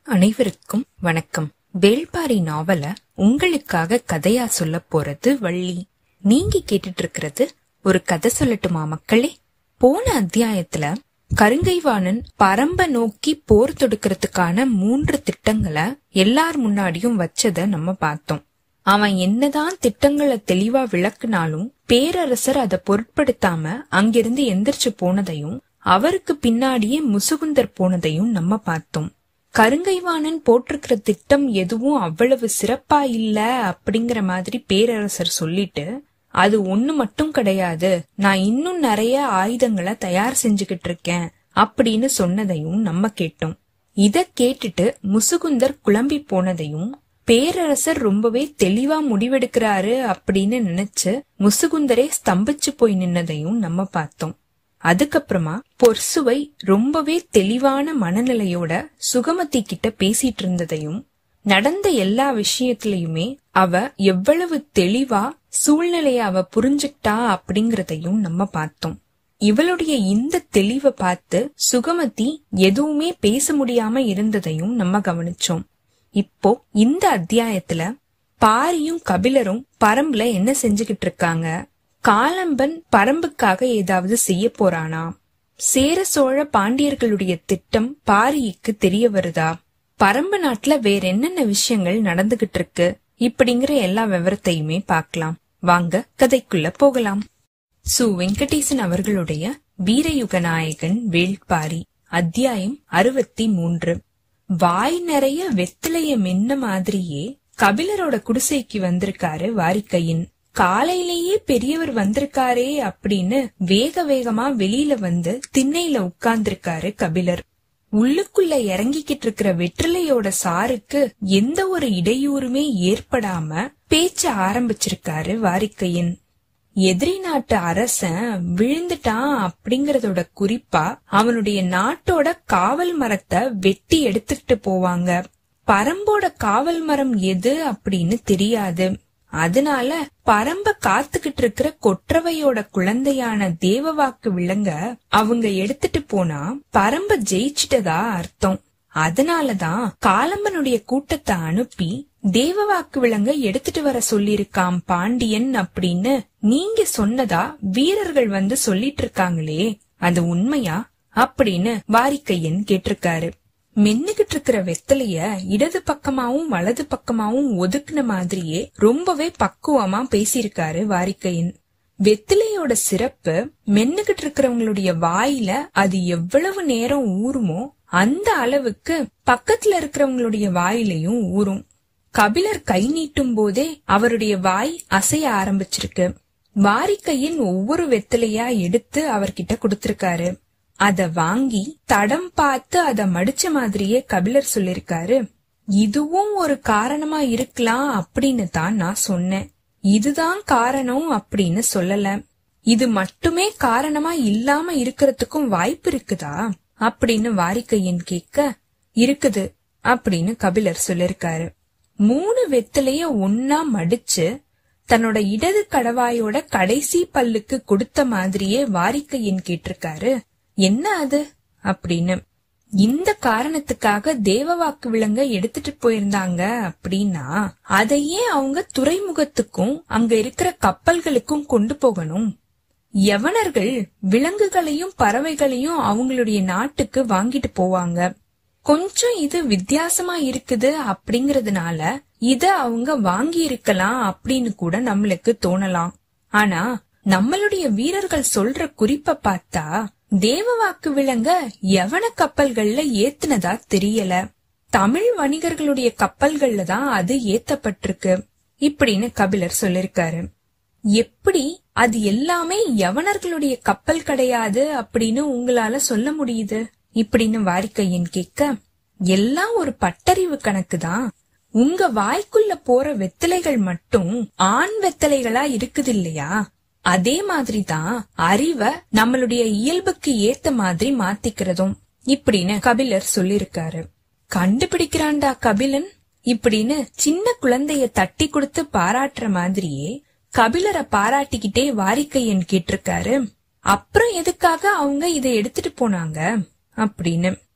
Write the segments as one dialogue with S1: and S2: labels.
S1: அனைவருக்கும் வணக்கம் வேள்பாரி நாவல உங்களுக்காக கதையா சொல்ல போறது வள்ளி நீங்க கேட்டுட்டு இருக்கிறது ஒரு கதை சொல்லட்டுமா மக்களே போன அத்தியாயத்துல கருங்கைவாணன் பரம்ப நோக்கி போர் தொடுக்கிறதுக்கான மூன்று திட்டங்களை எல்லார் முன்னாடியும் வச்சத நம்ம பார்த்தோம் அவன் என்னதான் திட்டங்களை தெளிவா விளக்குனாலும் பேரரசர் அதை பொருட்படுத்தாம அங்கிருந்து எந்திரிச்சு போனதையும் அவருக்கு பின்னாடியே முசுகுந்தர் போனதையும் நம்ம பார்த்தோம் கருங்கைவாணன் போட்டிருக்கிற திட்டம் எதுவும் அவ்வளவு சிறப்பா இல்ல அப்படிங்கிற மாதிரி பேரரசர் சொல்லிட்டு அது ஒண்ணு மட்டும் கிடையாது நான் இன்னும் நிறைய ஆயுதங்களை தயார் செஞ்சுகிட்டு இருக்கேன் அப்படின்னு சொன்னதையும் நம்ம கேட்டோம் இத கேட்டுட்டு முசுகுந்தர் குழம்பி போனதையும் பேரரசர் ரொம்பவே தெளிவா முடிவெடுக்கிறாரு அப்படின்னு நினைச்சு முசுகுந்தரே ஸ்தம்பிச்சு போய் நின்னதையும் நம்ம பார்த்தோம் அதுக்கப்புறமா பொர்சுவை ரொம்பவே தெளிவான மனநிலையோட சுகமதி கிட்ட பேசிட்டு இருந்ததையும் நடந்த எல்லா விஷயத்திலயுமே அவ எவ்வளவு தெளிவா சூழ்நிலைய அவ புரிஞ்சுக்கிட்டா அப்படிங்கறதையும் நம்ம பார்த்தோம் இவளுடைய இந்த தெளிவை பார்த்து சுகமதி எதுவுமே பேச முடியாம இருந்ததையும் நம்ம கவனிச்சோம் இப்போ இந்த அத்தியாயத்துல பாரியும் கபிலரும் பரம்புல என்ன செஞ்சுகிட்டு இருக்காங்க காலம்பன் பரம்புக்காக ஏதாவது செய்ய போறானா சேர சோழ பாண்டியர்களுடைய திட்டம் பாரிக்கு தெரிய வருதா பரம்பு நாட்டுல வேற என்னென்ன விஷயங்கள் நடந்துகிட்டு இருக்கு இப்படிங்கிற எல்லா விவரத்தையுமே பார்க்கலாம் வாங்க கதைக்குள்ள போகலாம் சு வெங்கடேசன் அவர்களுடைய வீரயுக நாயகன் வேள்பாரி அத்தியாயம் அறுபத்தி மூன்று வாய் நிறைய வெத்திலைய மென்ன மாதிரியே கபிலரோட குடிசைக்கு வந்திருக்காரு வாரிக்கையின் காலையிலேயே பெரியவர் வந்திருக்காரே அப்படின்னு வேக வேகமா வெளியில வந்து திண்ணையில உட்கார்ந்திருக்காரு கபிலர் உள்ளுக்குள்ள இறங்கிக்கிட்டு இருக்கிற வெற்றிலையோட சாருக்கு எந்த ஒரு இடையூறுமே ஏற்படாம பேச்ச ஆரம்பிச்சிருக்காரு வாரிக்கையின் எதிரி நாட்டு அரசன் விழுந்துட்டான் அப்படிங்கறதோட குறிப்பா அவனுடைய நாட்டோட காவல் மரத்தை வெட்டி எடுத்துக்கிட்டு போவாங்க பரம்போட காவல் மரம் எது அப்படின்னு தெரியாது அதனால பரம்ப காத்துக்கிட்டு இருக்கிற கொற்றவையோட குழந்தையான தேவவாக்கு விலங்க அவங்க எடுத்துட்டு போனா பரம்ப ஜெயிச்சிட்டதா அர்த்தம் அதனாலதான் காலம்பனுடைய கூட்டத்தை அனுப்பி தேவவாக்கு விலங்க எடுத்துட்டு வர சொல்லிருக்காம் பாண்டியன் அப்படின்னு நீங்க சொன்னதா வீரர்கள் வந்து சொல்லிட்டு இருக்காங்களே அது உண்மையா அப்படின்னு வாரிக்கையன் கேட்டிருக்காரு மென்னுகிட்டு இருக்கிற வெத்தலைய இடது பக்கமாவும் வலது பக்கமாவும் ஒதுக்குன மாதிரியே ரொம்பவே பக்குவமா பேசியிருக்காரு வாரிக்கையன் வெத்திலையோட சிறப்பு மென்னுகிட்டு இருக்கிறவங்களுடைய வாயில அது எவ்வளவு நேரம் ஊறுமோ அந்த அளவுக்கு பக்கத்துல இருக்கிறவங்களுடைய வாயிலையும் ஊறும் கபிலர் கை நீட்டும் போதே அவருடைய வாய் அசைய ஆரம்பிச்சிருக்கு வாரிக்கையின் ஒவ்வொரு வெத்திலையா எடுத்து அவர்கிட்ட கொடுத்திருக்காரு அத வாங்கி தடம் பார்த்து அத மடிச்ச மாதிரியே கபிலர் சொல்லிருக்காரு இதுவும் ஒரு காரணமா இருக்கலாம் அப்படின்னு தான் நான் சொன்னேன் இதுதான் காரணம் அப்படின்னு சொல்லல இது மட்டுமே காரணமா இல்லாம இருக்கிறதுக்கும் வாய்ப்பு இருக்குதா அப்படின்னு வாரிக்கையன் கேட்க இருக்குது அப்படின்னு கபிலர் சொல்லிருக்காரு மூணு வெத்திலைய ஒன்னா மடிச்சு தன்னோட இடது கடவாயோட கடைசி பல்லுக்கு கொடுத்த மாதிரியே வாரிக்கையன் கேட்டிருக்காரு என்ன அது அப்படின்னு இந்த காரணத்துக்காக தேவவாக்கு விலங்க எடுத்துட்டு போயிருந்தாங்க அப்படின்னா அதையே அவங்க துறைமுகத்துக்கும் அங்க இருக்கிற கப்பல்களுக்கும் கொண்டு போகணும் யவனர்கள் விலங்குகளையும் பறவைகளையும் அவங்களுடைய நாட்டுக்கு வாங்கிட்டு போவாங்க கொஞ்சம் இது வித்தியாசமா இருக்குது அப்படிங்கறதுனால இத அவங்க வாங்கி இருக்கலாம் அப்படின்னு கூட நம்மளுக்கு தோணலாம் ஆனா நம்மளுடைய வீரர்கள் சொல்ற குறிப்ப பார்த்தா தேவவாக்கு விலங்க எவன கப்பல்கள்ல ஏத்துனதா தெரியல தமிழ் வணிகர்களுடைய கப்பல்கள்ல தான் அது ஏத்தப்பட்டிருக்கு இப்படின்னு கபிலர் சொல்லிருக்காரு எப்படி அது எல்லாமே யவனர்களுடைய கப்பல் கிடையாது அப்படின்னு உங்களால சொல்ல முடியுது இப்படின்னு வாரிக்கையன் கேட்க எல்லாம் ஒரு பட்டறிவு கணக்கு தான் உங்க வாய்க்குள்ள போற வெத்தலைகள் மட்டும் ஆண் வெத்தலைகளா இருக்குது இல்லையா அதே மாதிரிதான் அறிவை நம்மளுடைய இயல்புக்கு ஏத்த மாதிரி மாத்திக்கிறதும் இப்படின்னு கபிலர் சொல்லிருக்காரு கண்டுபிடிக்கிறான்டா கபிலன் இப்படின்னு சின்ன குழந்தைய தட்டி கொடுத்து பாராட்டுற மாதிரியே கபிலரை பாராட்டிக்கிட்டே வாரிக்கையன் கேட்டிருக்காரு அப்புறம் எதுக்காக அவங்க இதை எடுத்துட்டு போனாங்க அப்படின்னு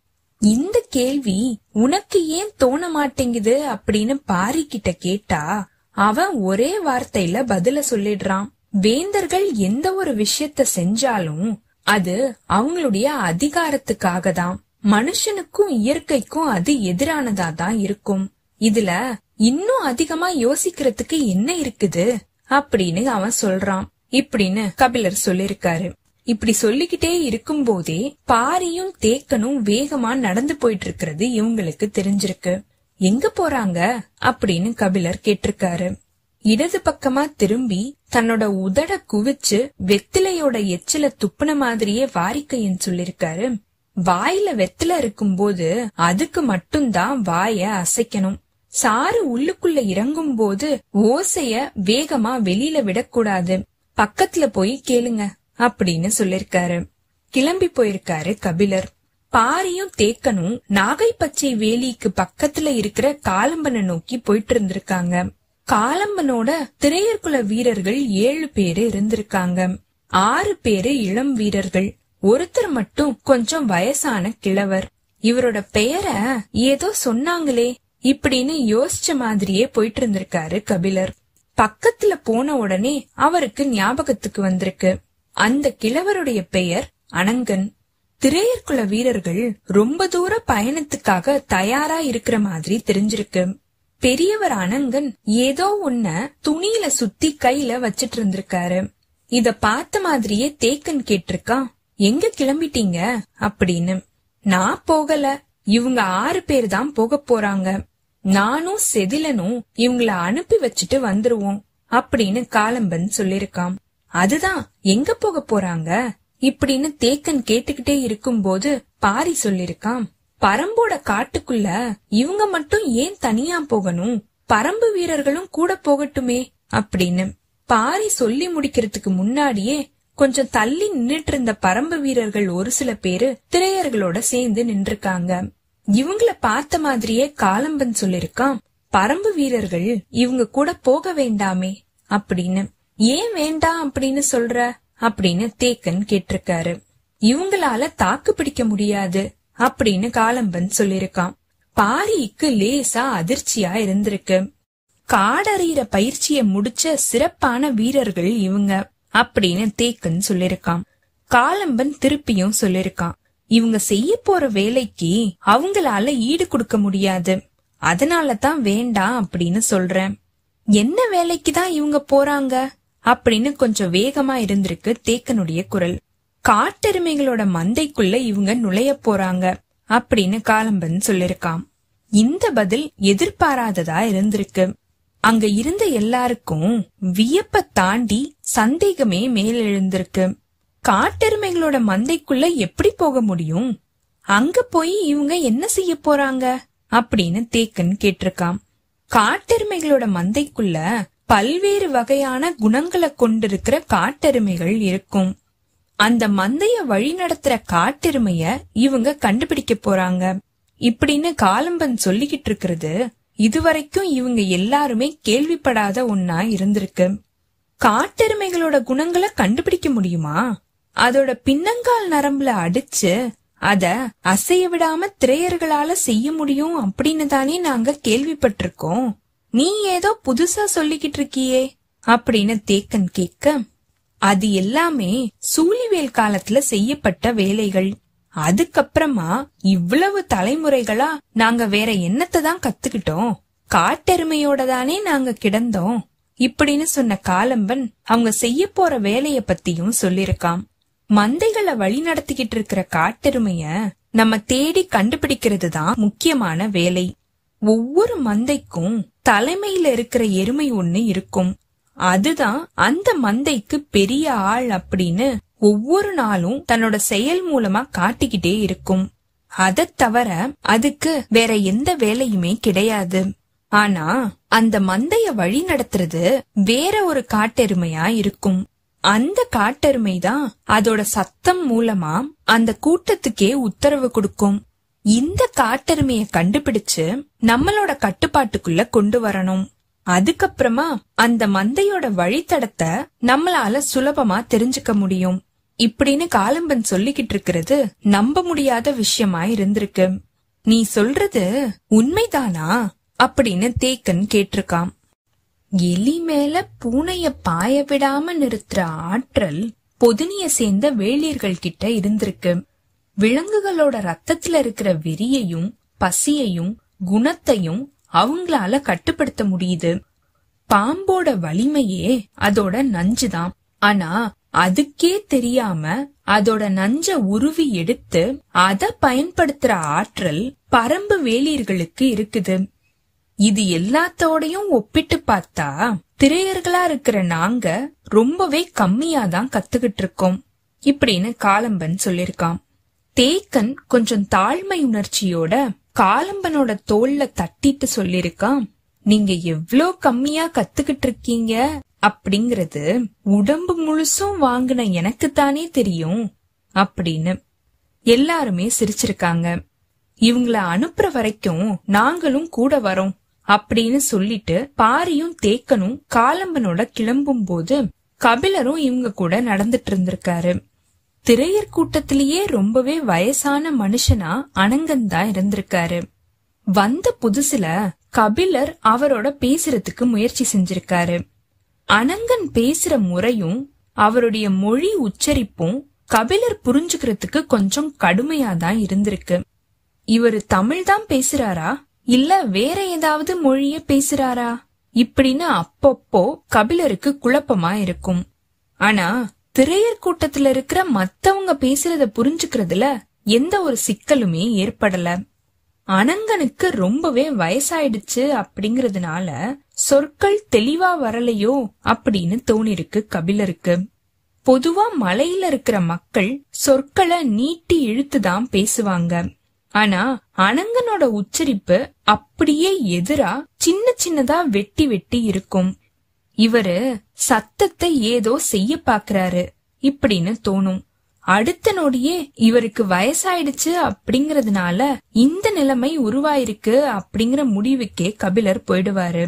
S1: இந்த கேள்வி உனக்கு ஏன் தோண மாட்டேங்குது அப்படின்னு பாரி கிட்ட கேட்டா அவன் ஒரே வார்த்தையில பதில சொல்லிடுறான் வேந்தர்கள் எந்த ஒரு விஷயத்த செஞ்சாலும் அது அவங்களுடைய அதிகாரத்துக்காக தான் மனுஷனுக்கும் இயற்கைக்கும் அது எதிரானதா தான் இருக்கும் இதுல இன்னும் அதிகமா யோசிக்கிறதுக்கு என்ன இருக்குது அப்படின்னு அவன் சொல்றான் இப்படின்னு கபிலர் சொல்லிருக்காரு இப்படி சொல்லிக்கிட்டே இருக்கும் போதே பாரியும் தேக்கனும் வேகமா நடந்து போயிட்டு இருக்கிறது இவங்களுக்கு தெரிஞ்சிருக்கு எங்க போறாங்க அப்படின்னு கபிலர் கேட்டிருக்காரு இடது பக்கமா திரும்பி தன்னோட உதட குவிச்சு வெத்திலையோட எச்சில துப்புன மாதிரியே வாரிக்கையன் சொல்லிருக்காரு வாயில வெத்தில இருக்கும்போது அதுக்கு மட்டும்தான் வாய அசைக்கணும் சாறு உள்ளுக்குள்ள இறங்கும் போது ஓசைய வேகமா வெளியில விடக்கூடாது பக்கத்துல போய் கேளுங்க அப்படின்னு சொல்லிருக்காரு கிளம்பி போயிருக்காரு கபிலர் பாரியும் தேக்கனும் நாகைப்பச்சை வேலிக்கு பக்கத்துல இருக்கிற காலம்பனை நோக்கி போயிட்டு இருந்திருக்காங்க காலம்பனோட திரையர்குல வீரர்கள் ஏழு பேரு இருந்திருக்காங்க ஆறு பேரு இளம் வீரர்கள் ஒருத்தர் மட்டும் கொஞ்சம் வயசான கிழவர் இவரோட பெயரை ஏதோ சொன்னாங்களே இப்படின்னு யோசிச்ச மாதிரியே போயிட்டு இருந்திருக்காரு கபிலர் பக்கத்துல போன உடனே அவருக்கு ஞாபகத்துக்கு வந்திருக்கு அந்த கிழவருடைய பெயர் அனங்கன் திரையர்குல வீரர்கள் ரொம்ப தூர பயணத்துக்காக தயாரா இருக்கிற மாதிரி தெரிஞ்சிருக்கு பெரியவர் அனங்கன் ஏதோ ஒன்ன துணியில சுத்தி கையில வச்சிட்டு இருந்திருக்காரு இத பார்த்த மாதிரியே தேக்கன் கேட்டிருக்கான் எங்க கிளம்பிட்டீங்க அப்படின்னு நான் போகல இவங்க ஆறு பேர் தான் போக போறாங்க நானும் செதிலனும் இவங்கள அனுப்பி வச்சுட்டு வந்துருவோம் அப்படின்னு காலம்பன் சொல்லிருக்கான் அதுதான் எங்க போக போறாங்க இப்படின்னு தேக்கன் கேட்டுக்கிட்டே இருக்கும்போது பாரி சொல்லிருக்கான் பரம்போட காட்டுக்குள்ள இவங்க மட்டும் ஏன் தனியா போகணும் பரம்பு வீரர்களும் கூட போகட்டுமே அப்படின்னு பாரி சொல்லி முடிக்கிறதுக்கு முன்னாடியே கொஞ்சம் தள்ளி நின்னுட்டு இருந்த பரம்பு வீரர்கள் ஒரு சில பேரு திரையர்களோட சேர்ந்து நின்றுருக்காங்க இவங்கள பார்த்த மாதிரியே காலம்பன் சொல்லிருக்கான் பரம்பு வீரர்கள் இவங்க கூட போக வேண்டாமே அப்படின்னு ஏன் வேண்டாம் அப்படின்னு சொல்ற அப்படின்னு தேக்கன் கேட்டிருக்காரு இவங்களால தாக்கு பிடிக்க முடியாது அப்படின்னு காலம்பன் சொல்லிருக்கான் பாரிக்கு லேசா அதிர்ச்சியா இருந்திருக்கு காடறியிற பயிற்சிய முடிச்ச சிறப்பான வீரர்கள் இவங்க அப்படின்னு தேக்கன் சொல்லிருக்கான் காலம்பன் திருப்பியும் சொல்லிருக்கான் இவங்க செய்ய போற வேலைக்கு அவங்களால ஈடு கொடுக்க முடியாது அதனால தான் வேண்டாம் அப்படின்னு சொல்றேன் என்ன வேலைக்கு தான் இவங்க போறாங்க அப்படின்னு கொஞ்சம் வேகமா இருந்திருக்கு தேக்கனுடைய குரல் காட்டெருமைகளோட மந்தைக்குள்ள இவங்க நுழைய போறாங்க அப்படின்னு காலம்பன் சொல்லிருக்கான் இந்த பதில் எதிர்பாராததா இருந்திருக்கு அங்க இருந்த எல்லாருக்கும் வியப்ப தாண்டி சந்தேகமே மேலெழுந்திருக்கு காட்டெருமைகளோட மந்தைக்குள்ள எப்படி போக முடியும் அங்க போய் இவங்க என்ன செய்ய போறாங்க அப்படின்னு தேக்கன் கேட்டிருக்கான் காட்டெருமைகளோட மந்தைக்குள்ள பல்வேறு வகையான குணங்களை கொண்டிருக்கிற காட்டெருமைகள் இருக்கும் அந்த மந்தைய வழி நடத்துற காட்டெருமைய இவங்க கண்டுபிடிக்க போறாங்க இப்படின்னு காலம்பன் சொல்லிக்கிட்டு இருக்கிறது இதுவரைக்கும் இவங்க எல்லாருமே கேள்விப்படாத ஒன்னா இருந்திருக்கு காட்டெருமைகளோட குணங்களை கண்டுபிடிக்க முடியுமா அதோட பின்னங்கால் நரம்புல அடிச்சு அத அசைய விடாம திரையர்களால செய்ய முடியும் அப்படின்னு தானே நாங்க கேள்விப்பட்டிருக்கோம் நீ ஏதோ புதுசா சொல்லிக்கிட்டு இருக்கியே அப்படின்னு தேக்கன் கேட்க அது எல்லாமே சூழிவேல் காலத்துல செய்யப்பட்ட வேலைகள் அதுக்கப்புறமா இவ்வளவு தலைமுறைகளா நாங்க வேற என்னத்தை தான் கத்துக்கிட்டோம் காட்டெருமையோட தானே நாங்க கிடந்தோம் இப்படின்னு சொன்ன காலம்பன் அவங்க செய்ய போற வேலைய பத்தியும் சொல்லிருக்கான் மந்தைகளை வழி நடத்திக்கிட்டு இருக்கிற காட்டெருமைய நம்ம தேடி கண்டுபிடிக்கிறது தான் முக்கியமான வேலை ஒவ்வொரு மந்தைக்கும் தலைமையில இருக்கிற எருமை ஒண்ணு இருக்கும் அதுதான் அந்த மந்தைக்கு பெரிய ஆள் அப்படின்னு ஒவ்வொரு நாளும் தன்னோட செயல் மூலமா காட்டிக்கிட்டே இருக்கும் அதைத் தவிர அதுக்கு வேற எந்த வேலையுமே கிடையாது ஆனா அந்த மந்தைய வழி நடத்துறது வேற ஒரு காட்டெருமையா இருக்கும் அந்த காட்டெருமை தான் அதோட சத்தம் மூலமா அந்த கூட்டத்துக்கே உத்தரவு கொடுக்கும் இந்த காட்டெருமைய கண்டுபிடிச்சு நம்மளோட கட்டுப்பாட்டுக்குள்ள கொண்டு வரணும் அதுக்கப்புறமா அந்த மந்தையோட வழித்தடத்தை நம்மளால சுலபமா தெரிஞ்சுக்க முடியும் இப்படின்னு காலம்பன் சொல்லிக்கிட்டு இருக்கிறது நம்ப முடியாத விஷயமா இருந்திருக்கு நீ சொல்றது உண்மைதானா அப்படின்னு தேக்கன் கேட்டிருக்காம் எலி மேல பூனைய பாய விடாம நிறுத்துற ஆற்றல் பொதுனிய சேர்ந்த வேளியர்கள் கிட்ட இருந்திருக்கு விலங்குகளோட ரத்தத்துல இருக்கிற வெறியையும் பசியையும் குணத்தையும் அவங்களால கட்டுப்படுத்த முடியுது பாம்போட வலிமையே அதோட நஞ்சுதான் ஆனா அதுக்கே தெரியாம அதோட நஞ்ச உருவி எடுத்து அத பயன்படுத்துற ஆற்றல் பரம்பு வேலியர்களுக்கு இருக்குது இது எல்லாத்தோடையும் ஒப்பிட்டு பார்த்தா திரையர்களா இருக்கிற நாங்க ரொம்பவே கம்மியா தான் கத்துக்கிட்டு இருக்கோம் இப்படின்னு காலம்பன் சொல்லிருக்கான் தேக்கன் கொஞ்சம் தாழ்மை உணர்ச்சியோட காலம்பனோட தோல்ல தட்டிட்டு சொல்லிருக்கான் நீங்க எவ்ளோ கம்மியா கத்துக்கிட்டு இருக்கீங்க அப்படிங்கறது உடம்பு முழுசும் வாங்கின எனக்கு தானே தெரியும் அப்படின்னு எல்லாருமே சிரிச்சிருக்காங்க இவங்கள அனுப்புற வரைக்கும் நாங்களும் கூட வரோம் அப்படின்னு சொல்லிட்டு பாரியும் தேக்கனும் காலம்பனோட கிளம்பும் போது கபிலரும் இவங்க கூட நடந்துட்டு இருந்திருக்காரு திரையர் கூட்டத்திலேயே ரொம்பவே வயசான மனுஷனா அனங்கன் தான் இருந்திருக்காரு வந்த புதுசுல கபிலர் அவரோட பேசுறதுக்கு முயற்சி செஞ்சிருக்காரு அனங்கன் பேசுற முறையும் அவருடைய மொழி உச்சரிப்பும் கபிலர் புரிஞ்சுக்கிறதுக்கு கொஞ்சம் கடுமையா தான் இருந்திருக்கு இவரு தமிழ் தான் பேசுறாரா இல்ல வேற ஏதாவது மொழிய பேசுறாரா இப்படின்னு அப்பப்போ கபிலருக்கு குழப்பமா இருக்கும் ஆனா திரையர் கூட்டத்துல இருக்கிற மத்தவங்க பேசுறத புரிஞ்சுக்கிறதுல எந்த ஒரு சிக்கலுமே ஏற்படல அனங்கனுக்கு ரொம்பவே வயசாயிடுச்சு அப்படிங்கறதுனால சொற்கள் தெளிவா வரலையோ அப்படின்னு தோணிருக்கு கபிலருக்கு பொதுவா மலையில இருக்கிற மக்கள் சொற்களை நீட்டி இழுத்துதான் பேசுவாங்க ஆனா அனங்கனோட உச்சரிப்பு அப்படியே எதிரா சின்ன சின்னதா வெட்டி வெட்டி இருக்கும் இவரு சத்தத்தை ஏதோ செய்ய பாக்குறாரு இப்படின்னு தோணும் அடுத்த நொடியே இவருக்கு வயசாயிடுச்சு அப்படிங்கறதுனால இந்த நிலைமை உருவாயிருக்கு அப்படிங்கிற முடிவுக்கே கபிலர் போயிடுவாரு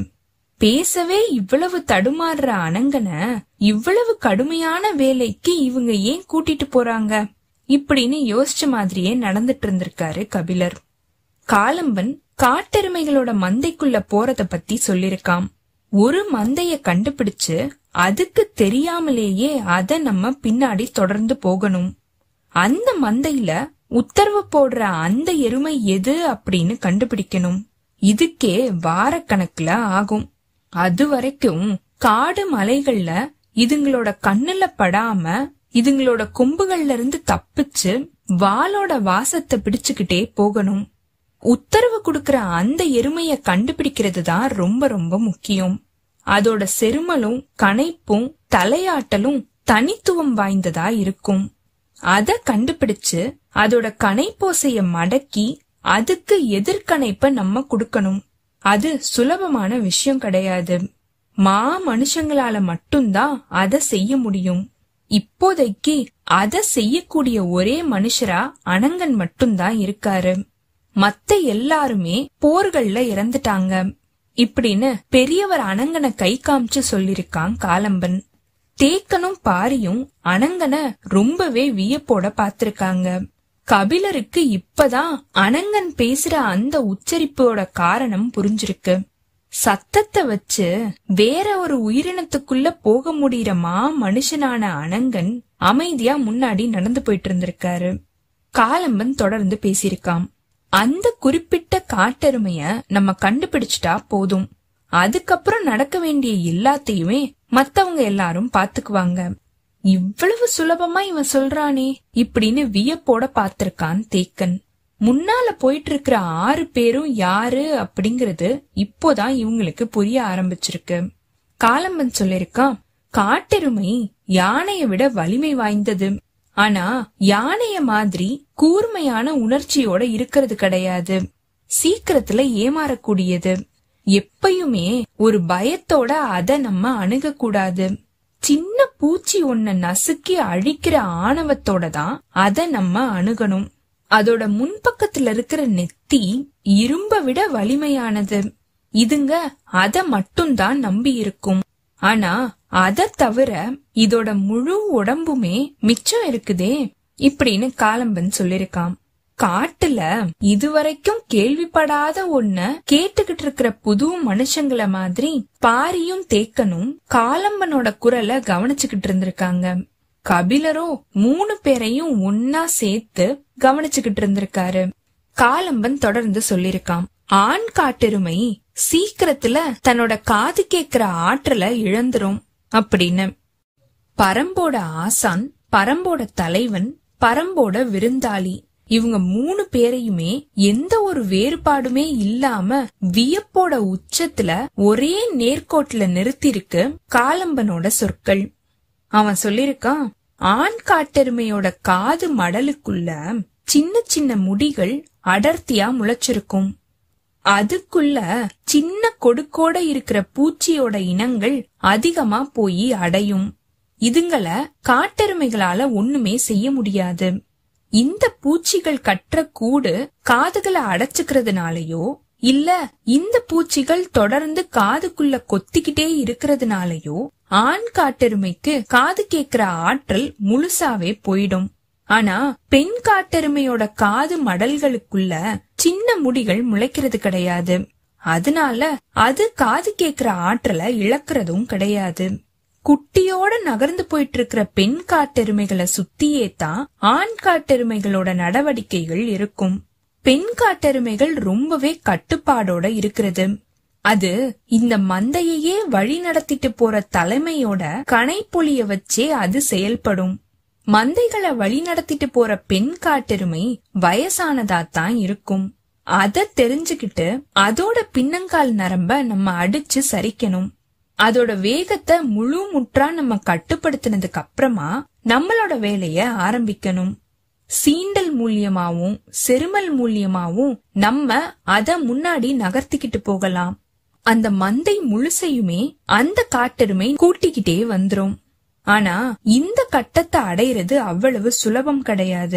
S1: பேசவே இவ்வளவு தடுமாறுற அனங்கன இவ்வளவு கடுமையான வேலைக்கு இவங்க ஏன் கூட்டிட்டு போறாங்க இப்படின்னு யோசிச்ச மாதிரியே நடந்துட்டு இருந்திருக்காரு கபிலர் காலம்பன் காட்டெருமைகளோட மந்தைக்குள்ள போறத பத்தி சொல்லிருக்காம் ஒரு மந்தைய கண்டுபிடிச்சு அதுக்கு தெரியாமலேயே அத நம்ம பின்னாடி தொடர்ந்து போகணும் அந்த மந்தையில உத்தரவு போடுற அந்த எருமை எது அப்படின்னு கண்டுபிடிக்கணும் இதுக்கே வாரக்கணக்குல ஆகும் அது வரைக்கும் காடு மலைகள்ல இதுங்களோட கண்ணுல படாம இதுங்களோட கொம்புகள்ல இருந்து தப்பிச்சு வாளோட வாசத்தை பிடிச்சுக்கிட்டே போகணும் உத்தரவு கொடுக்கற அந்த எருமைய கண்டுபிடிக்கிறது தான் ரொம்ப ரொம்ப முக்கியம் அதோட செருமலும் கனைப்பும் தலையாட்டலும் தனித்துவம் வாய்ந்ததா இருக்கும் அத கண்டுபிடிச்சு அதோட கனைப்போசைய மடக்கி அதுக்கு எதிர்கணைப்ப நம்ம கொடுக்கணும் அது சுலபமான விஷயம் கிடையாது மா மனுஷங்களால மட்டும்தான் அத செய்ய முடியும் இப்போதைக்கு அத செய்யக்கூடிய ஒரே மனுஷரா அனங்கன் மட்டும்தான் இருக்காரு மத்த எல்லாருமே போர்கள்ல இறந்துட்டாங்க இப்படின்னு பெரியவர் அனங்கனை கை காமிச்சு சொல்லிருக்கான் காலம்பன் தேக்கனும் பாரியும் அனங்கன ரொம்பவே வியப்போட பாத்திருக்காங்க கபிலருக்கு இப்பதான் அனங்கன் பேசுற அந்த உச்சரிப்போட காரணம் புரிஞ்சிருக்கு சத்தத்தை வச்சு வேற ஒரு உயிரினத்துக்குள்ள போக முடியற மா மனுஷனான அனங்கன் அமைதியா முன்னாடி நடந்து போயிட்டு இருந்திருக்காரு காலம்பன் தொடர்ந்து பேசியிருக்காம் அந்த குறிப்பிட்ட காட்டெருமைய நம்ம கண்டுபிடிச்சிட்டா போதும் அதுக்கப்புறம் நடக்க வேண்டிய எல்லாத்தையுமே மத்தவங்க எல்லாரும் பாத்துக்குவாங்க இவ்வளவு சுலபமா இவன் சொல்றானே இப்படின்னு வியப்போட பாத்திருக்கான் தேக்கன் முன்னால போயிட்டு இருக்கிற ஆறு பேரும் யாரு அப்படிங்கறது இப்போதான் இவங்களுக்கு புரிய ஆரம்பிச்சிருக்கு காலம்பன் சொல்லிருக்கான் காட்டெருமை யானைய விட வலிமை வாய்ந்தது ஆனா யானைய மாதிரி கூர்மையான உணர்ச்சியோட இருக்கிறது கிடையாது சீக்கிரத்துல ஏமாறக்கூடியது எப்பயுமே ஒரு பயத்தோட அத நம்ம அணுகக்கூடாது சின்ன பூச்சி ஒன்ன நசுக்கி அழிக்கிற ஆணவத்தோட தான் அத நம்ம அணுகணும் அதோட முன்பக்கத்துல இருக்கிற நெத்தி இரும்ப விட வலிமையானது இதுங்க அத மட்டும்தான் நம்பி இருக்கும் ஆனா அத தவிர இதோட முழு உடம்புமே மிச்சம் இருக்குதே இப்படின்னு காலம்பன் சொல்லிருக்கான் காட்டுல இதுவரைக்கும் கேள்விப்படாத ஒன்ன கேட்டுக்கிட்டு இருக்கிற புது மனுஷங்கள மாதிரி பாரியும் தேக்கனும் காலம்பனோட குரலை கவனிச்சுக்கிட்டு இருந்திருக்காங்க கபிலரோ மூணு பேரையும் ஒன்னா சேர்த்து கவனிச்சுக்கிட்டு இருந்திருக்காரு காலம்பன் தொடர்ந்து சொல்லிருக்கான் ஆண் காட்டெருமை சீக்கிரத்துல தன்னோட காது கேக்குற ஆற்றலை இழந்துரும் அப்படின்னு பரம்போட ஆசான் பரம்போட தலைவன் பரம்போட விருந்தாளி இவங்க மூணு பேரையுமே எந்த ஒரு வேறுபாடுமே இல்லாம வியப்போட உச்சத்துல ஒரே நேர்கோட்டுல நிறுத்திருக்கு காலம்பனோட சொற்கள் அவன் சொல்லிருக்கான் ஆண் காட்டெருமையோட காது மடலுக்குள்ள சின்ன சின்ன முடிகள் அடர்த்தியா முளைச்சிருக்கும் அதுக்குள்ள சின்ன கொடுக்கோட இருக்கிற பூச்சியோட இனங்கள் அதிகமா போய் அடையும் இதுங்கள காட்டெருமைகளால ஒண்ணுமே செய்ய முடியாது இந்த பூச்சிகள் கற்ற கூடு காதுகளை அடைச்சுக்கிறதுனாலயோ இல்ல இந்த பூச்சிகள் தொடர்ந்து காதுக்குள்ள கொத்திக்கிட்டே இருக்கிறதுனாலயோ ஆண் காட்டெருமைக்கு காது கேக்குற ஆற்றல் முழுசாவே போயிடும் ஆனா பெண் காட்டெருமையோட காது மடல்களுக்குள்ள சின்ன முடிகள் முளைக்கிறது கிடையாது அதனால அது காது கேக்குற ஆற்றலை இழக்கிறதும் கிடையாது குட்டியோட நகர்ந்து போயிட்டு இருக்கிற பெண் காட்டெருமைகளை சுத்தியே தான் ஆண் காட்டெருமைகளோட நடவடிக்கைகள் இருக்கும் பெண் காட்டெருமைகள் ரொம்பவே கட்டுப்பாடோட இருக்கிறது அது இந்த மந்தையையே வழி நடத்திட்டு போற தலைமையோட கனைப்பொலிய வச்சே அது செயல்படும் மந்தைகளை வழி நடத்திட்டு போற பெண் காட்டெருமை வயசானதா தான் இருக்கும் அத தெரிஞ்சுக்கிட்டு அதோட பின்னங்கால் நரம்ப நம்ம அடிச்சு சரிக்கணும் அதோட வேகத்தை முழு முற்றா நம்ம கட்டுப்படுத்தினதுக்கு அப்புறமா நம்மளோட வேலைய ஆரம்பிக்கணும் சீண்டல் மூலியமாவும் செருமல் மூலியமாவும் நம்ம அத முன்னாடி நகர்த்திக்கிட்டு போகலாம் அந்த மந்தை முழுசையுமே அந்த காட்டெருமை கூட்டிக்கிட்டே வந்துரும் ஆனா இந்த கட்டத்தை அடையிறது அவ்வளவு சுலபம் கிடையாது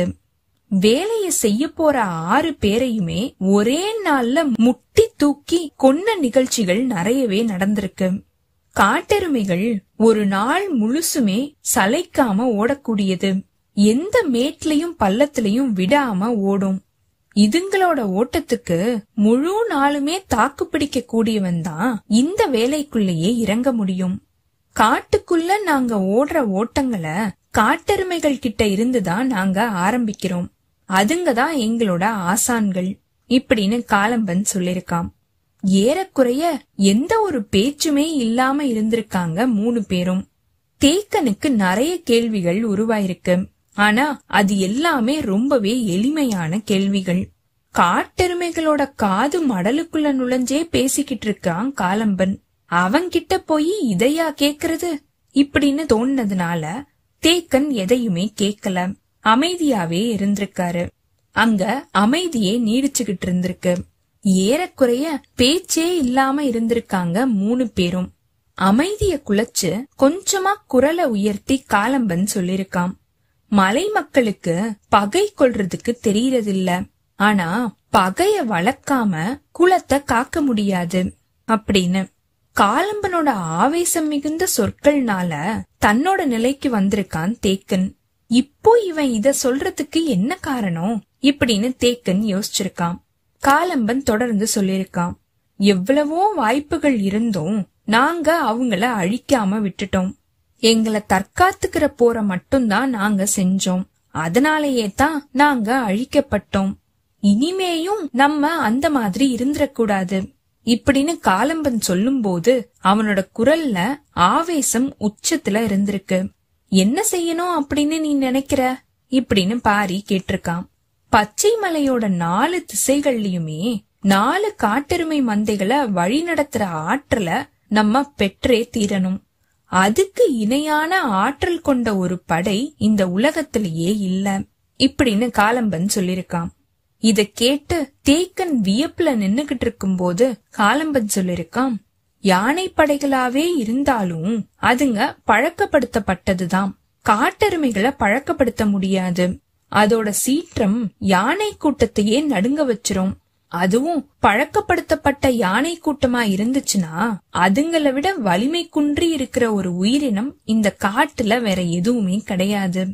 S1: வேலைய செய்ய போற ஆறு பேரையுமே ஒரே நாள்ல முட்டி தூக்கி கொன்ன நிகழ்ச்சிகள் நிறையவே நடந்திருக்கு காட்டெருமைகள் ஒரு நாள் முழுசுமே சளைக்காம ஓடக்கூடியது எந்த மேட்லயும் பள்ளத்திலையும் விடாம ஓடும் இதுங்களோட ஓட்டத்துக்கு முழு நாளுமே தாக்கு பிடிக்க கூடியவன் தான் இந்த வேலைக்குள்ளேயே இறங்க முடியும் காட்டுக்குள்ள நாங்க ஓடுற ஓட்டங்களை காட்டெருமைகள் கிட்ட இருந்துதான் நாங்க ஆரம்பிக்கிறோம் அதுங்க தான் எங்களோட ஆசான்கள் இப்படின்னு காலம்பன் சொல்லிருக்கான் ஏறக்குறைய எந்த ஒரு பேச்சுமே இல்லாம இருந்திருக்காங்க மூணு பேரும் தேக்கனுக்கு நிறைய கேள்விகள் உருவாயிருக்கு ஆனா அது எல்லாமே ரொம்பவே எளிமையான கேள்விகள் காட்டெருமைகளோட காது மடலுக்குள்ள நுழைஞ்சே பேசிக்கிட்டு இருக்கான் காலம்பன் அவன்கிட்ட போய் இதையா கேக்குறது இப்படின்னு தோணுனதுனால தேக்கன் எதையுமே கேக்கல அமைதியாவே இருந்திருக்காரு அங்க அமைதியே நீடிச்சுகிட்டு இருந்திருக்கு ஏறக்குறைய பேச்சே இல்லாம இருந்திருக்காங்க மூணு பேரும் அமைதிய குலைச்சு கொஞ்சமா குரலை உயர்த்தி காலம்பன் சொல்லிருக்கான் மலை மக்களுக்கு பகை கொள்றதுக்கு தெரியறதில்ல ஆனா பகைய வளர்க்காம குலத்தை காக்க முடியாது அப்படின்னு காலம்பனோட ஆவேசம் மிகுந்த சொற்கள்னால தன்னோட நிலைக்கு வந்திருக்கான் தேக்கன் இப்போ இவன் இத சொல்றதுக்கு என்ன காரணம் இப்படின்னு தேக்கன் யோசிச்சிருக்கான் காலம்பன் தொடர்ந்து சொல்லிருக்கான் எவ்வளவோ வாய்ப்புகள் இருந்தும் நாங்க அவங்கள அழிக்காம விட்டுட்டோம் எங்களை தற்காத்துக்கிற போற மட்டும்தான் நாங்க செஞ்சோம் அதனாலேயே தான் நாங்க அழிக்கப்பட்டோம் இனிமேயும் நம்ம அந்த மாதிரி இருந்துடக்கூடாது இப்படின்னு காலம்பன் சொல்லும்போது அவனோட குரல்ல ஆவேசம் உச்சத்துல இருந்திருக்கு என்ன செய்யணும் அப்படின்னு நீ நினைக்கிற இப்படின்னு பாரி கேட்டிருக்கான் பச்சை மலையோட நாலு திசைகள்லயுமே நாலு காட்டெருமை மந்தைகளை வழி நடத்துற ஆற்றல நம்ம பெற்றே தீரணும் அதுக்கு இணையான ஆற்றல் கொண்ட ஒரு படை இந்த உலகத்திலேயே இல்ல இப்படின்னு காலம்பன் சொல்லிருக்கான் இத கேட்டு தேக்கன் வியப்புல நின்னுகிட்டு இருக்கும்போது காலம்பன் சொல்லிருக்கான் யானை படைகளாவே இருந்தாலும் அதுங்க பழக்கப்படுத்தப்பட்டதுதான் காட்டெருமைகளை பழக்கப்படுத்த முடியாது அதோட சீற்றம் யானை கூட்டத்தையே நடுங்க வச்சிரும் அதுவும் பழக்கப்படுத்தப்பட்ட யானை கூட்டமா இருந்துச்சுன்னா அதுங்களை விட வலிமை குன்றி இருக்கிற ஒரு உயிரினம் இந்த காட்டுல வேற எதுவுமே கிடையாது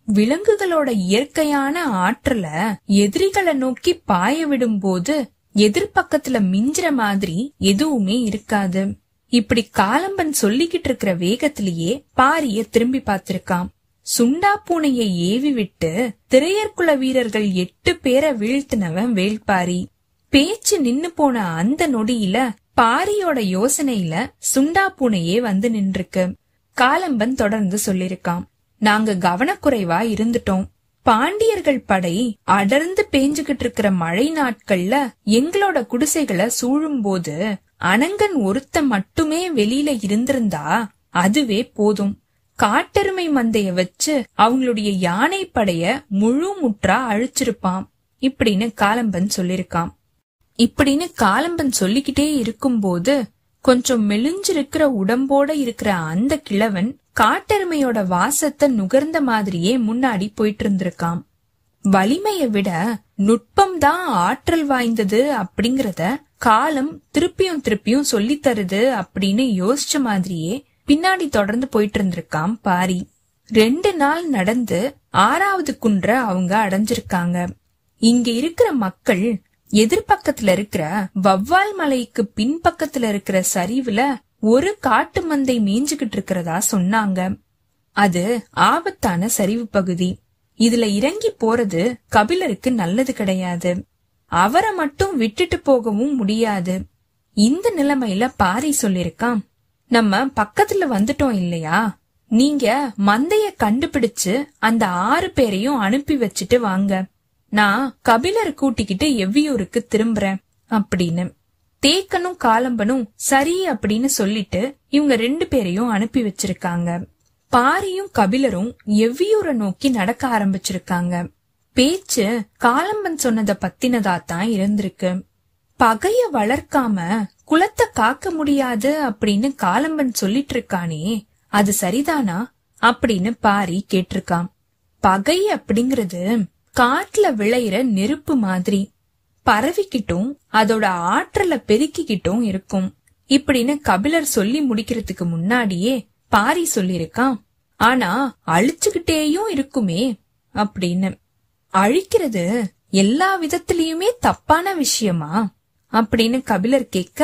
S1: விலங்குகளோட இயற்கையான ஆற்றல எதிரிகளை நோக்கி பாய விடும்போது எதிர்பக்கத்துல மிஞ்சுற மாதிரி எதுவுமே இருக்காது இப்படி காலம்பன் சொல்லிக்கிட்டு இருக்கிற வேகத்திலேயே பாரிய திரும்பி பார்த்திருக்கான் சுண்டா பூனையை ஏவி விட்டு திரையர்குல வீரர்கள் எட்டு பேரை வீழ்த்தினவன் வேள்பாரி பேச்சு நின்னு போன அந்த நொடியில பாரியோட யோசனையில சுண்டா பூனையே வந்து நின்றுக்கு காலம்பன் தொடர்ந்து சொல்லிருக்கான் நாங்க கவனக்குறைவா இருந்துட்டோம் பாண்டியர்கள் படை அடர்ந்து பேஞ்சுகிட்டு இருக்கிற மழை நாட்கள்ல எங்களோட குடிசைகளை சூழும் போது அனங்கன் ஒருத்த மட்டுமே வெளியில இருந்திருந்தா அதுவே போதும் காட்டெருமை மந்தைய வச்சு அவங்களுடைய யானை படைய முழு முற்றா அழிச்சிருப்பான் இப்படின்னு காலம்பன் சொல்லிருக்கான் இப்படின்னு காலம்பன் சொல்லிக்கிட்டே இருக்கும்போது கொஞ்சம் மெலிஞ்சிருக்கிற உடம்போட இருக்கிற அந்த கிழவன் காட்டெருமையோட வாசத்தை நுகர்ந்த மாதிரியே முன்னாடி போயிட்டு இருந்திருக்கான் வலிமைய விட நுட்பம் தான் ஆற்றல் வாய்ந்தது அப்படிங்கறத காலம் திருப்பியும் திருப்பியும் சொல்லி தருது அப்படின்னு யோசிச்ச மாதிரியே பின்னாடி தொடர்ந்து போயிட்டு இருந்திருக்கான் பாரி ரெண்டு நாள் நடந்து ஆறாவது குன்ற அவங்க அடைஞ்சிருக்காங்க இங்க இருக்கிற மக்கள் எதிர்பக்கத்துல இருக்கிற வவ்வால் மலைக்கு பின்பக்கத்துல இருக்கிற சரிவுல ஒரு காட்டு மந்தை மேய்ஞ்சுகிட்டு இருக்கிறதா சொன்னாங்க அது ஆபத்தான சரிவு பகுதி இதுல இறங்கி போறது கபிலருக்கு நல்லது கிடையாது அவரை மட்டும் விட்டுட்டு போகவும் முடியாது இந்த நிலைமையில பாரி சொல்லிருக்கான் நம்ம பக்கத்துல வந்துட்டோம் இல்லையா நீங்க மந்தைய கண்டுபிடிச்சு அந்த ஆறு பேரையும் அனுப்பி வச்சுட்டு வாங்க நான் கபிலர் கூட்டிக்கிட்டு எவ்வியூருக்கு திரும்புறேன் அப்படின்னு தேக்கனும் காலம்பனும் சரி அப்படின்னு சொல்லிட்டு இவங்க ரெண்டு பேரையும் அனுப்பி வச்சிருக்காங்க பாரியும் கபிலரும் எவ்வியூரை நோக்கி நடக்க ஆரம்பிச்சிருக்காங்க பேச்சு காலம்பன் சொன்னத பத்தினதா தான் இருந்திருக்கு பகைய வளர்க்காம குலத்தை காக்க முடியாது அப்படின்னு காலம்பன் சொல்லிட்டு இருக்கானே அது சரிதானா அப்படின்னு பாரி கேட்டிருக்கான் பகை அப்படிங்கறது காட்டுல விளையிற நெருப்பு மாதிரி பரவிக்கிட்டும் அதோட ஆற்றல பெருக்கிக்கிட்டும் இருக்கும் இப்படின்னு கபிலர் சொல்லி முடிக்கிறதுக்கு முன்னாடியே பாரி சொல்லிருக்கான் ஆனா அழிச்சுக்கிட்டேயும் இருக்குமே அப்படின்னு அழிக்கிறது எல்லா விதத்திலயுமே தப்பான விஷயமா அப்படின்னு கபிலர் கேட்க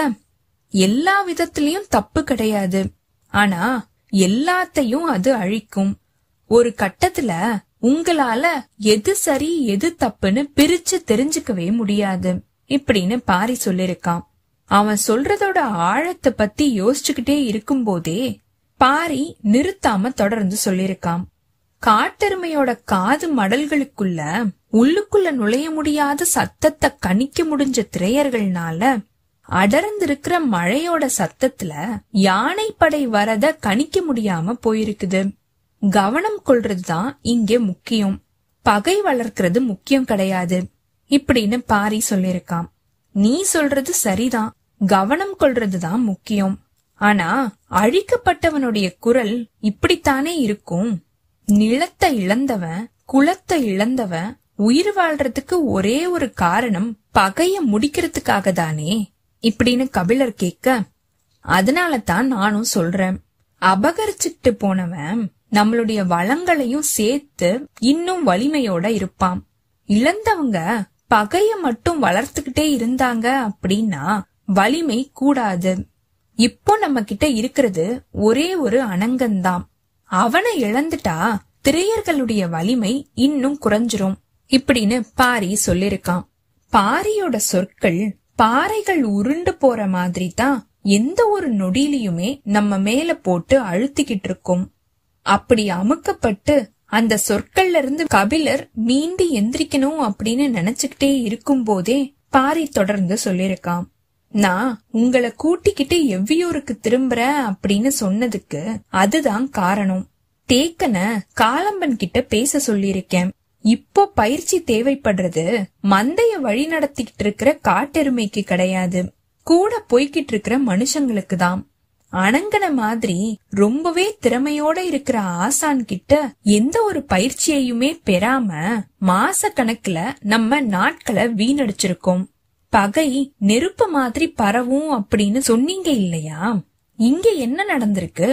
S1: எல்லா விதத்திலயும் தப்பு கிடையாது ஆனா எல்லாத்தையும் அது அழிக்கும் ஒரு கட்டத்துல உங்களால எது சரி எது தப்புன்னு பிரிச்சு தெரிஞ்சுக்கவே முடியாது இப்படின்னு பாரி சொல்லிருக்கான் அவன் சொல்றதோட ஆழத்தை பத்தி யோசிச்சுக்கிட்டே இருக்கும்போதே பாரி நிறுத்தாம தொடர்ந்து சொல்லிருக்கான் காட்டெருமையோட காது மடல்களுக்குள்ள உள்ளுக்குள்ள நுழைய முடியாத சத்தத்தை கணிக்க முடிஞ்ச திரையர்கள்னால அடர்ந்திருக்கிற மழையோட சத்தத்துல யானை படை வரத கணிக்க முடியாம போயிருக்குது கவனம் கொள்றதுதான் இங்க முக்கியம் பகை வளர்க்கறது முக்கியம் கிடையாது இப்படின்னு பாரி சொல்லிருக்கான் நீ சொல்றது சரிதான் கவனம் கொள்றதுதான் முக்கியம் ஆனா அழிக்கப்பட்டவனுடைய குரல் இப்படித்தானே இருக்கும் நிலத்தை இழந்தவன் குலத்தை இழந்தவன் உயிர் வாழ்றதுக்கு ஒரே ஒரு காரணம் பகைய முடிக்கிறதுக்காக தானே இப்படின்னு கபிலர் கேட்க அதனால தான் நானும் சொல்றேன் அபகரிச்சுட்டு போனவன் நம்மளுடைய வளங்களையும் சேர்த்து இன்னும் வலிமையோட இருப்பான் இழந்தவங்க பகைய மட்டும் வளர்த்துக்கிட்டே இருந்தாங்க அப்படின்னா வலிமை கூடாது இப்போ நம்ம கிட்ட இருக்கிறது ஒரே ஒரு அனங்கன்தான் அவனை இழந்துட்டா திரையர்களுடைய வலிமை இன்னும் குறைஞ்சிரும் இப்படின்னு பாரி சொல்லிருக்கான் பாரியோட சொற்கள் பாறைகள் உருண்டு போற மாதிரி தான் எந்த ஒரு நொடியிலையுமே நம்ம மேல போட்டு அழுத்திக்கிட்டு இருக்கும் அப்படி அமுக்கப்பட்டு அந்த சொற்கள்ல இருந்து கபிலர் மீண்டு எந்திரிக்கணும் அப்படின்னு நினைச்சுக்கிட்டே இருக்கும் போதே பாரி தொடர்ந்து சொல்லிருக்கான் நான் உங்களை கூட்டிக்கிட்டு எவ்வியூருக்கு திரும்புறேன் அப்படின்னு சொன்னதுக்கு அதுதான் காரணம் தேக்கன காலம்பன் கிட்ட பேச சொல்லியிருக்கேன் இப்போ பயிற்சி தேவைப்படுறது மந்தைய வழி நடத்திக்கிட்டு இருக்கிற காட்டெருமைக்கு கிடையாது கூட போய்கிட்டு இருக்கிற மனுஷங்களுக்கு தான் அணங்கன மாதிரி ரொம்பவே திறமையோட இருக்கிற ஆசான் கிட்ட எந்த ஒரு பயிற்சியையுமே பெறாம மாச கணக்குல நம்ம நாட்களை வீணடிச்சிருக்கோம் பகை நெருப்பு மாதிரி பரவும் அப்படின்னு சொன்னீங்க இல்லையா இங்க என்ன நடந்திருக்கு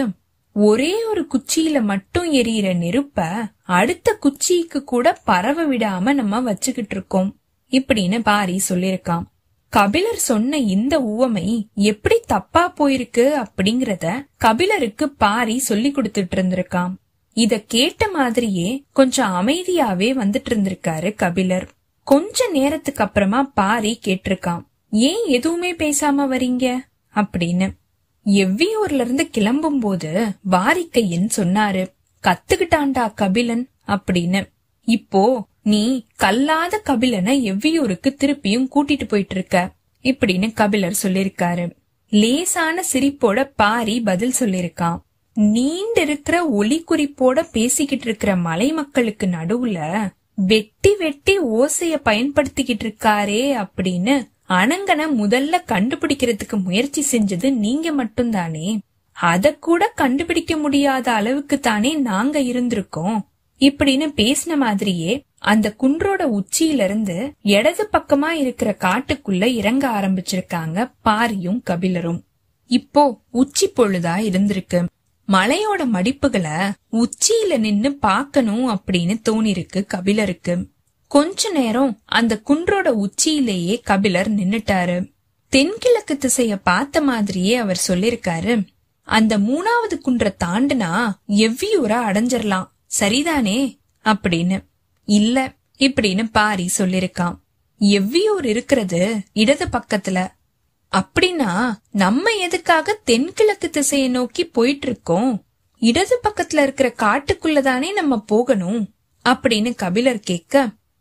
S1: ஒரே ஒரு குச்சியில மட்டும் எரியிற நெருப்ப அடுத்த குச்சிக்கு கூட பரவ விடாம நம்ம வச்சுக்கிட்டு இருக்கோம் இப்படின்னு பாரி சொல்லிருக்கான் கபிலர் சொன்ன இந்த உவமை எப்படி தப்பா போயிருக்கு அப்படிங்கறத கபிலருக்கு பாரி சொல்லி கொடுத்துட்டு இருந்திருக்கான் இத கேட்ட மாதிரியே கொஞ்சம் அமைதியாவே வந்துட்டு இருந்திருக்காரு கபிலர் கொஞ்ச நேரத்துக்கு அப்புறமா பாரி கேட்டிருக்கான் ஏன் எதுவுமே பேசாம வரீங்க அப்படின்னு எவ்வியூர்ல இருந்து கிளம்பும் போது வாரிக்கையன் சொன்னாரு கத்துக்கிட்டான்டா கபிலன் அப்படின்னு இப்போ நீ கல்லாத கபிலனை எவ்வியூருக்கு திருப்பியும் கூட்டிட்டு போயிட்டு இருக்க இப்படின்னு கபிலர் சொல்லிருக்காரு லேசான சிரிப்போட பாரி பதில் சொல்லிருக்கான் நீண்டிருக்கிற ஒலி குறிப்போட பேசிக்கிட்டு இருக்கிற மலை மக்களுக்கு நடுவுல வெட்டி வெட்டி ஓசைய பயன்படுத்திக்கிட்டு இருக்காரே அப்படின்னு அனங்கன முதல்ல கண்டுபிடிக்கிறதுக்கு முயற்சி செஞ்சது நீங்க மட்டும்தானே அத கூட கண்டுபிடிக்க முடியாத அளவுக்கு தானே நாங்க இருந்திருக்கோம் இப்படின்னு பேசின மாதிரியே அந்த குன்றோட உச்சியில இருந்து இடது பக்கமா இருக்கிற காட்டுக்குள்ள இறங்க ஆரம்பிச்சிருக்காங்க பாரியும் கபிலரும் இப்போ உச்சி பொழுதா இருந்திருக்கு மலையோட மடிப்புகளை உச்சியில நின்னு பாக்கணும் அப்படின்னு தோணிருக்கு கபிலருக்கு கொஞ்ச நேரம் அந்த குன்றோட உச்சியிலேயே கபிலர் நின்னுட்டாரு தென்கிழக்கு திசைய பார்த்த மாதிரியே அவர் சொல்லிருக்காரு அந்த மூணாவது குன்ற தாண்டுனா எவ்வியூரா அடைஞ்சிரலாம் சரிதானே அப்படின்னு இல்ல இப்படின்னு பாரி சொல்லிருக்கான் எவ்வியூர் இருக்கிறது இடது பக்கத்துல அப்படின்னா நம்ம எதுக்காக தென்கிழக்கு திசையை நோக்கி போயிட்டு இருக்கோம் இடது பக்கத்துல இருக்கிற காட்டுக்குள்ளதானே நம்ம போகணும் அப்படின்னு கபிலர் கேட்க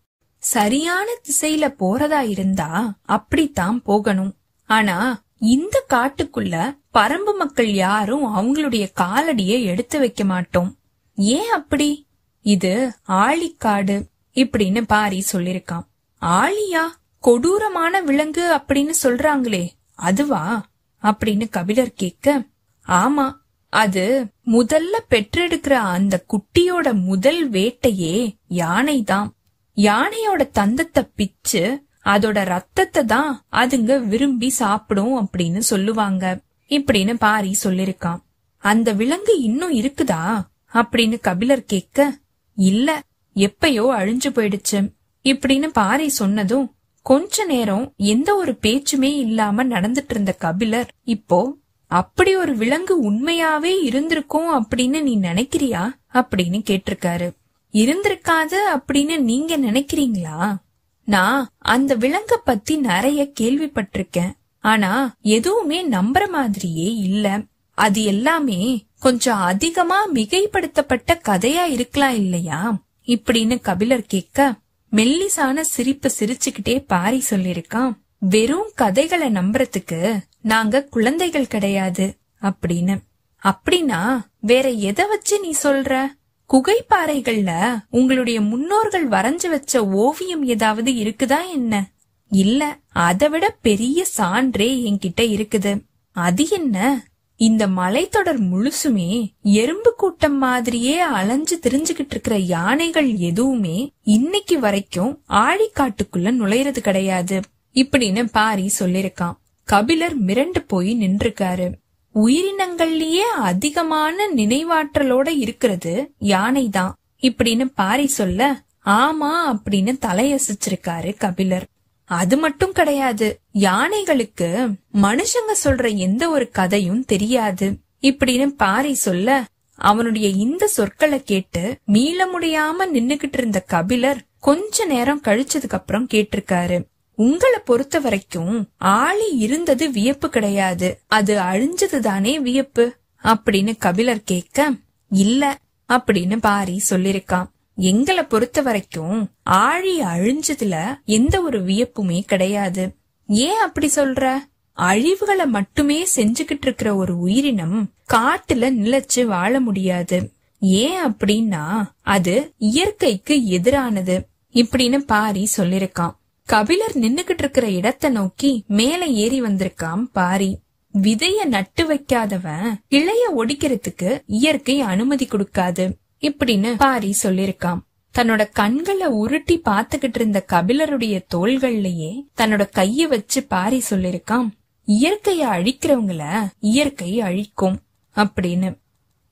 S1: சரியான திசையில போறதா இருந்தா அப்படித்தான் போகணும் ஆனா இந்த காட்டுக்குள்ள பரம்பு மக்கள் யாரும் அவங்களுடைய காலடிய எடுத்து வைக்க மாட்டோம் ஏன் அப்படி இது ஆழிக்காடு இப்படின்னு பாரி சொல்லிருக்கான் ஆழியா கொடூரமான விலங்கு அப்படின்னு சொல்றாங்களே அதுவா அப்படின்னு கபிலர் கேட்க ஆமா அது முதல்ல பெற்றெடுக்கிற அந்த குட்டியோட முதல் வேட்டையே யானைதான் யானையோட தந்தத்தை பிச்சு அதோட ரத்தத்தை தான் அதுங்க விரும்பி சாப்பிடும் அப்படின்னு சொல்லுவாங்க இப்படின்னு பாரி சொல்லிருக்கான் அந்த விலங்கு இன்னும் இருக்குதா அப்படின்னு கபிலர் கேட்க இல்ல எப்பயோ அழிஞ்சு போயிடுச்சு இப்படின்னு பாரி சொன்னதும் கொஞ்ச நேரம் எந்த ஒரு பேச்சுமே இல்லாம நடந்துட்டு இருந்த கபிலர் இப்போ அப்படி ஒரு விலங்கு உண்மையாவே இருந்திருக்கும் அப்படின்னு நீ நினைக்கிறியா அப்படின்னு கேட்டிருக்காரு இருந்திருக்காது அப்படின்னு நீங்க நினைக்கிறீங்களா நான் அந்த விலங்க பத்தி நிறைய கேள்விப்பட்டிருக்கேன் ஆனா எதுவுமே நம்புற மாதிரியே இல்ல அது எல்லாமே கொஞ்சம் அதிகமா மிகைப்படுத்தப்பட்ட கதையா இருக்கலாம் இல்லையா இப்படின்னு கபிலர் கேட்க மெல்லிசான சிரிப்பு சிரிச்சுக்கிட்டே பாரி சொல்லிருக்கான் வெறும் கதைகளை நம்புறதுக்கு நாங்க குழந்தைகள் கிடையாது அப்படின்னு அப்படின்னா வேற எதை வச்சு நீ சொல்ற குகைப்பாறைகள்ல உங்களுடைய முன்னோர்கள் வரைஞ்சு வச்ச ஓவியம் ஏதாவது இருக்குதா என்ன இல்ல அதை விட பெரிய சான்றே என்கிட்ட இருக்குது அது என்ன இந்த மலைத்தொடர் முழுசுமே எறும்பு கூட்டம் மாதிரியே அலைஞ்சு திரிஞ்சுகிட்டு இருக்கிற யானைகள் எதுவுமே இன்னைக்கு வரைக்கும் ஆழிக்காட்டுக்குள்ள நுழையிறது கிடையாது இப்படின்னு பாரி சொல்லிருக்கான் கபிலர் மிரண்டு போய் நின்றுக்காரு உயிரினங்கள்லயே அதிகமான நினைவாற்றலோட இருக்கிறது யானைதான் இப்படின்னு பாரி சொல்ல ஆமா அப்படின்னு தலையசிச்சிருக்காரு கபிலர் அது மட்டும் கிடையாது யானைகளுக்கு மனுஷங்க சொல்ற எந்த ஒரு கதையும் தெரியாது இப்படின்னு பாரி சொல்ல அவனுடைய இந்த சொற்களை கேட்டு மீள முடியாம நின்னுகிட்டு இருந்த கபிலர் கொஞ்ச நேரம் கழிச்சதுக்கு அப்புறம் கேட்டிருக்காரு உங்களை பொறுத்த வரைக்கும் ஆளி இருந்தது வியப்பு கிடையாது அது அழிஞ்சதுதானே வியப்பு அப்படின்னு கபிலர் கேட்க இல்ல அப்படின்னு பாரி சொல்லிருக்கான் எங்களை பொறுத்த வரைக்கும் ஆழி அழிஞ்சதுல எந்த ஒரு வியப்புமே கிடையாது ஏன் அப்படி சொல்ற அழிவுகளை மட்டுமே செஞ்சுகிட்டு இருக்கிற ஒரு உயிரினம் காட்டுல நிலைச்சு வாழ முடியாது ஏன் அப்படின்னா அது இயற்கைக்கு எதிரானது இப்படின்னு பாரி சொல்லிருக்கான் கபிலர் நின்னுகிட்டு இருக்கிற இடத்த நோக்கி மேல ஏறி வந்திருக்கான் பாரி விதைய நட்டு வைக்காதவன் இளைய ஒடிக்கிறதுக்கு இயற்கை அனுமதி கொடுக்காது இப்படின்னு பாரி சொல்லிருக்கான் தன்னோட கண்களை உருட்டி பாத்துக்கிட்டு இருந்த கபிலருடைய தோள்கள்லயே தன்னோட கைய வச்சு பாரி சொல்லிருக்கான் இயற்கைய அழிக்கிறவங்கள இயற்கை அழிக்கும் அப்படின்னு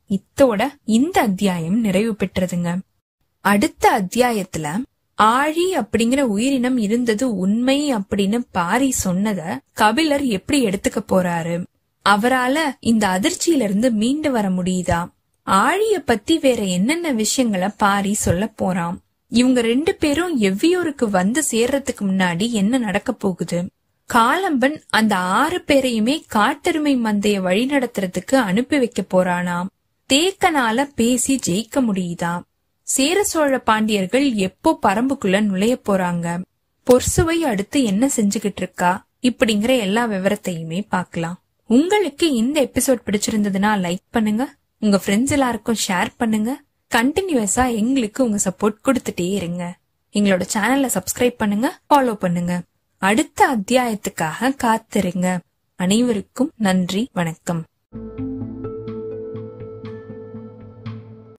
S1: இத்தோட இந்த அத்தியாயம் நிறைவு பெற்றதுங்க அடுத்த அத்தியாயத்துல ஆழி அப்படிங்கிற உயிரினம் இருந்தது உண்மை அப்படின்னு பாரி சொன்னத கபிலர் எப்படி எடுத்துக்க போறாரு அவரால இந்த அதிர்ச்சியில இருந்து மீண்டு வர முடியுதா ஆழிய பத்தி வேற என்னென்ன விஷயங்களை பாரி சொல்ல போறான் இவங்க ரெண்டு பேரும் எவ்வியூருக்கு வந்து சேர்றதுக்கு முன்னாடி என்ன நடக்க போகுது காலம்பன் அந்த ஆறு பேரையுமே காட்டெருமை மந்தைய வழி நடத்துறதுக்கு அனுப்பி வைக்க போறானாம் தேக்கனால பேசி ஜெயிக்க முடியுதா சேர சோழ பாண்டியர்கள் எப்போ பரம்புக்குள்ள நுழைய போறாங்க பொர்சுவை அடுத்து என்ன செஞ்சுகிட்டு இருக்கா இப்படிங்கிற எல்லா விவரத்தையுமே பார்க்கலாம் உங்களுக்கு இந்த எபிசோட் பிடிச்சிருந்ததுன்னா லைக் பண்ணுங்க உங்க ஃப்ரெண்ட்ஸ் எல்லாருக்கும் ஷேர் பண்ணுங்க கண்டினியூஸா எங்களுக்கு உங்க சப்போர்ட் கொடுத்துட்டே இருங்க எங்களோட சேனலை சப்ஸ்கிரைப் பண்ணுங்க ஃபாலோ பண்ணுங்க அடுத்த அத்தியாயத்துக்காக காத்திருங்க அனைவருக்கும் நன்றி வணக்கம்